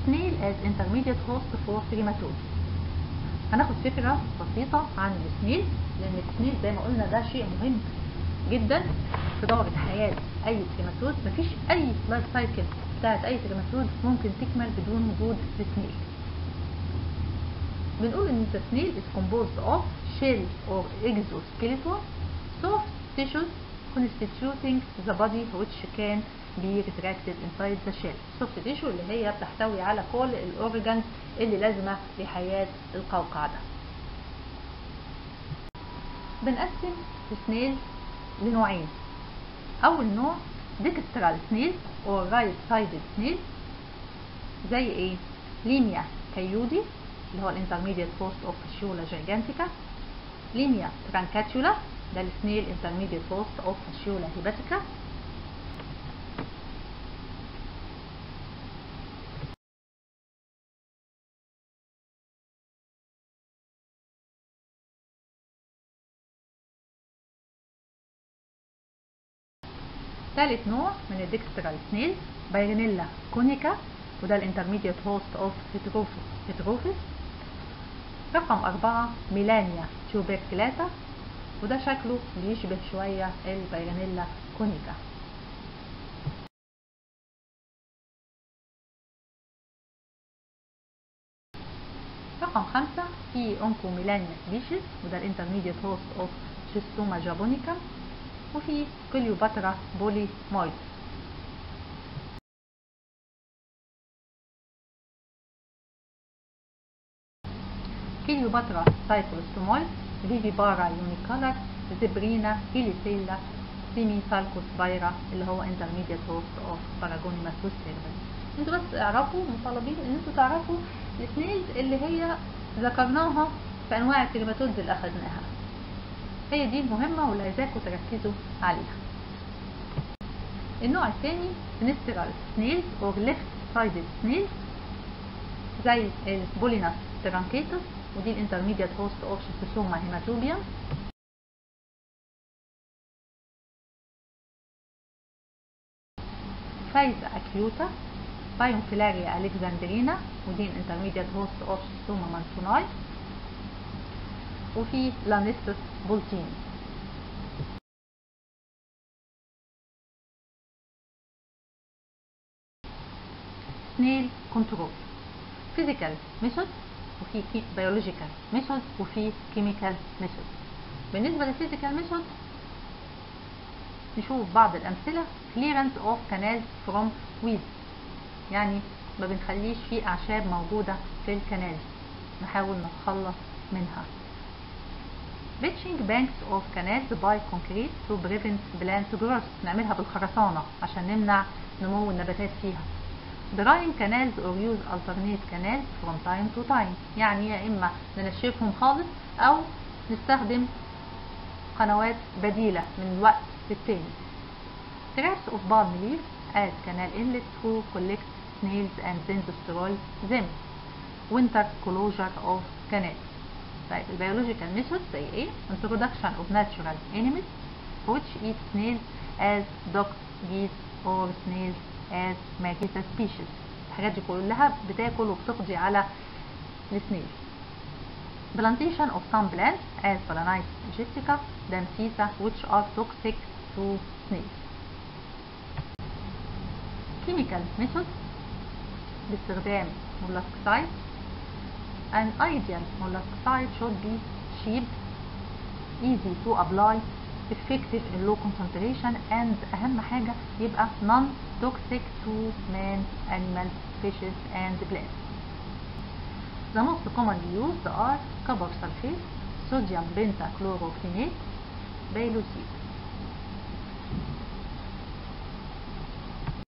snail as intermediate host for trematode هناخد فكرة بسيطة عن السنيل لأن السنيل زي ما قلنا ده شيء مهم جدا في دورة حياة أي تريماتود مفيش أي لايف سايكل بتاعت أي تريماتود ممكن تكمل بدون وجود السنيل بنقول إن السنيل is composed of shell or exoskeleton soft tissues constituting the body which can be retracted inside the shell soft tissue اللي هي بتحتوي على كل الأورجانز اللي لازمة لحياة القوقعة ده بنقسم السنيل لنوعين أول نوع ديكسترال سنيل أو رايت سايدد سنيل زي ايه؟ ليميا كيودي اللي هو الانترميديت بوست اوف فاشيولا جيجانتيكا ليميا ترانكاتيولا ده السنيل انترميديت بوست اوف فاشيولا هيباتيكا ثالث نوع من الديكسترال سنيل بايرينيلا كونيكا وده الانترميديت هوست اوف هيتروفيس رقم أربعة ميلانيا تيوبركلاتا وده شكله بيشبه شوية البايرينيلا كونيكا رقم خمسة في أونكو ميلانيا سبيشيز وده الانترميديت هوست اوف شيستوما جابونيكا وفي كليوباترا بولي مويد كليوباترا سايكلوستومول فيفي بارا يونيكالر زبرينا هيليسيلا سيمي سالكوس فايرا اللي هو انترميديت هوست اوف باراجونيماسوس سيرفل انتوا بس اعرفوا مطالبين ان انتوا تعرفوا السنيلز اللي هي ذكرناها في انواع التريماتودز اللي اخدناها هي دي المهمة واللي عايزاكم تركزوا عليها النوع الثاني سينسترال سنيلز او ليفت سايدد سنيلز زي البوليناس ترانكيتس ودي الانترميديت هوست اوف شيستوسوما هيماتوبيوم فايزا اكيوتا بايونفيلاريا الكسندرينا ودي الانترميديت هوست اوف شيستوما مانسوناي وفي لانستس بولتين سنيل كنترول فيزيكال ميثود وفي بيولوجيكال ميثود وفي كيميكال ميثود بالنسبه للفيزيكال ميثود نشوف بعض الامثله clearance of canals from weeds يعني ما بنخليش في اعشاب موجوده في الكنال نحاول نتخلص منها Reaching banks of canals by concrete to prevent plant growth نعملها بالخرسانة عشان نمنع نمو النباتات فيها Drying canals or use alternate canals from time to time يعني يا إما ننشفهم خالص أو نستخدم قنوات بديلة من وقت للتاني Traps of palm leaves as canal inlet to collect snails and then destroy them Winter closure of canals طيب البيولوجيكال ميثود زي ايه introduction of natural enemies which eat snails as dogs geese or snails as Magisa species الحاجات دي كلها بتاكل وبتقضي على السنيل plantation of some plants as Phalaenopsis aegyptica Damsisa which are toxic to snails chemical method باستخدام molluscicides An ideal molluscicide should be cheap, easy to apply, effective in low concentration and أهم حاجة يبقى non-toxic to man, animal, fishes and plants. The most commonly used are copper sulfate, sodium pentachlorophenate, bailoside.